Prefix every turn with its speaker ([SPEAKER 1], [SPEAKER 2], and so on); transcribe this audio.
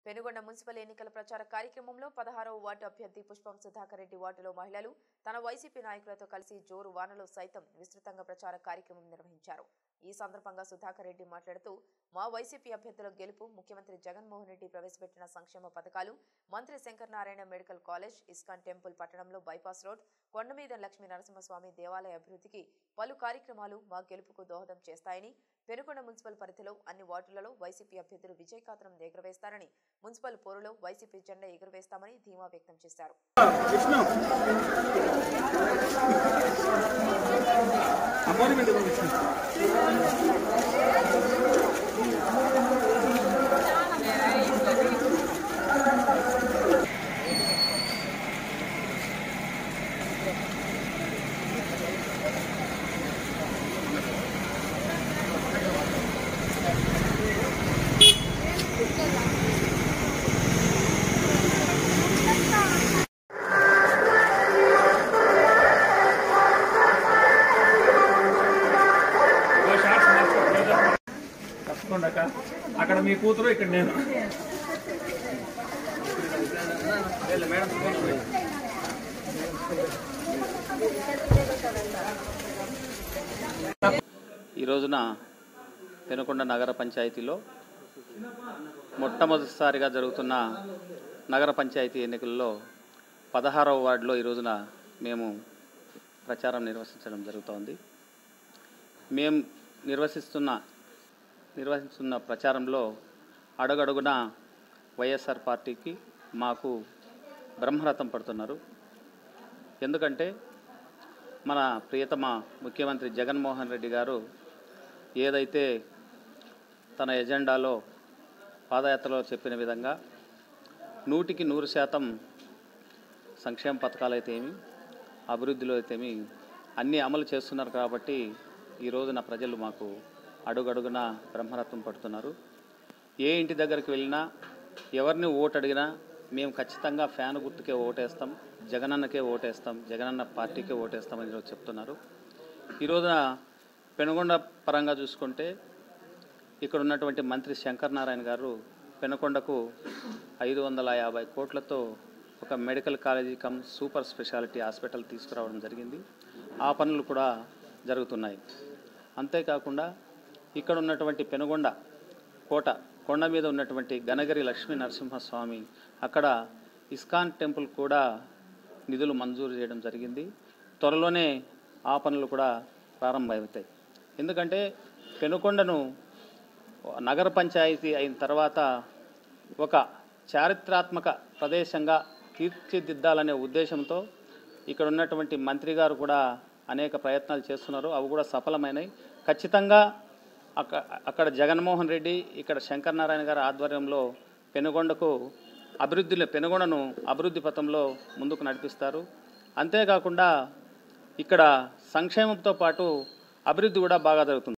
[SPEAKER 1] Penugonda municipal ఎన్నికల ప్రచార కార్యక్రమంలో పదహారవ వార్డు అభ్యర్థి పుష్పం సుధాకర్ రెడ్డి వార్డులో మహిళలు తన వైసీపీ నాయకులతో కలిసి జోరు వానలో సైతం విస్తృతంగా ప్రచార కార్యక్రమం నిర్వహించారు ఈ సందర్భంగా సుధాకర్ రెడ్డి మాట్లాడుతూ మా వైసీపీ అభ్యర్థుల గెలుపు ముఖ్యమంత్రి జగన్మోహన్ రెడ్డి ప్రవేశపెట్టిన సంక్షేమ పథకాలు మంత్రి Shankar Narayana medical college ISKCON temple పట్టణంలో బైపాస్ రోడ్ కొండమీద లక్ష్మీ నరసింహస్వామి దేవాలయ అభివృద్ధికి పలు కార్యక్రమాలు మా గెలుపుకు దోహదం చేస్తాయని పెనుకొండ మున్సిపల్ పరిధిలో అన్ని వార్డులలో వైసీపీ అభ్యర్థులు విజయకాతరం ఎగురవేస్తారని మున్సిపల్ పోరులో వైసీపీ జెండా ఎగురవేస్తామని ధీమా వ్యక్తం చేశారు
[SPEAKER 2] విష్ణు అమ్మోని మీద విష్ణు తప్పకుండా అక్క. అక్కడ మీ కూతురు ఇక్కడ నేను
[SPEAKER 3] ఈ రోజున పెనుకొండ నగర పంచాయతీలో మొట్టమొదటిసారిగా జరుగుతున్న నగర పంచాయతీ ఎన్నికల్లో పదహారవ వార్డులో ఈ రోజున మేము ప్రచారం నిర్వహించడం జరుగుతోంది మేము నిర్వహిస్తున్న నిర్వహిస్తున్న ప్రచారంలో అడుగడుగున వైఎస్ఆర్ పార్టీకి మాకు బ్రహ్మరథం పడుతున్నారు ఎందుకంటే మన ప్రియతమ ముఖ్యమంత్రి జగన్మోహన్ రెడ్డి గారు ఏదైతే తన ఎజెండాలో పాదయాత్రలో చెప్పిన విధంగా నూటికి నూరు శాతం సంక్షేమ పథకాలు అయితేమి అభివృద్ధిలో అయితేమి అన్నీ అమలు చేస్తున్నారు కాబట్టి ఈ రోజున ప్రజలు మాకు అడుగడుగున బ్రహ్మరత్వం పడుతున్నారు ఏ ఇంటి దగ్గరికి వెళ్ళినా ఎవరిని ఓటు అడిగినా మేము ఖచ్చితంగా ఫ్యాన్ గుర్తుకే ఓటేస్తాం జగనన్నకే ఓటేస్తాం జగనన్న పార్టీకే ఓటేస్తామని ఈరోజు చెప్తున్నారు ఈ రోజున పెనుగొండ పరంగా చూసుకుంటే ఇక్కడ ఉన్నటువంటి మంత్రి శంకర్ నారాయణ గారు పెనుకొండకు ఐదు వందల యాభై కోట్లతో ఒక medical college cum super speciality hospital తీసుకురావడం జరిగింది ఆ పనులు కూడా జరుగుతున్నాయి అంతేకాకుండా ఇక్కడ ఉన్నటువంటి పెనుగొండ కోట కొండ మీద ఉన్నటువంటి గనగిరి లక్ష్మీ నరసింహస్వామి అక్కడ ఇస్కాన్ టెంపుల్ కూడా నిధులు మంజూరు చేయడం జరిగింది త్వరలోనే ఆ పనులు కూడా ప్రారంభమవుతాయి ఎందుకంటే పెనుకొండను నగర పంచాయతీ అయిన తర్వాత ఒక చారిత్రాత్మక ప్రదేశంగా తీర్చిదిద్దాలనే ఉద్దేశంతో ఇక్కడ ఉన్నటువంటి మంత్రి గారు కూడా అనేక ప్రయత్నాలు చేస్తున్నారు అవి కూడా సఫలమైనవి ఖచ్చితంగా అక్క అక్కడ జగన్మోహన్ రెడ్డి ఇక్కడ శంకర్ నారాయణ గారి ఆధ్వర్యంలో పెనుగొండకు అభివృద్ధిలో పెనుగొండను అభివృద్ధి పథంలో ముందుకు నడిపిస్తారు అంతేకాకుండా ఇక్కడ సంక్షేమంతో పాటు అభివృద్ధి కూడా బాగా జరుగుతుంది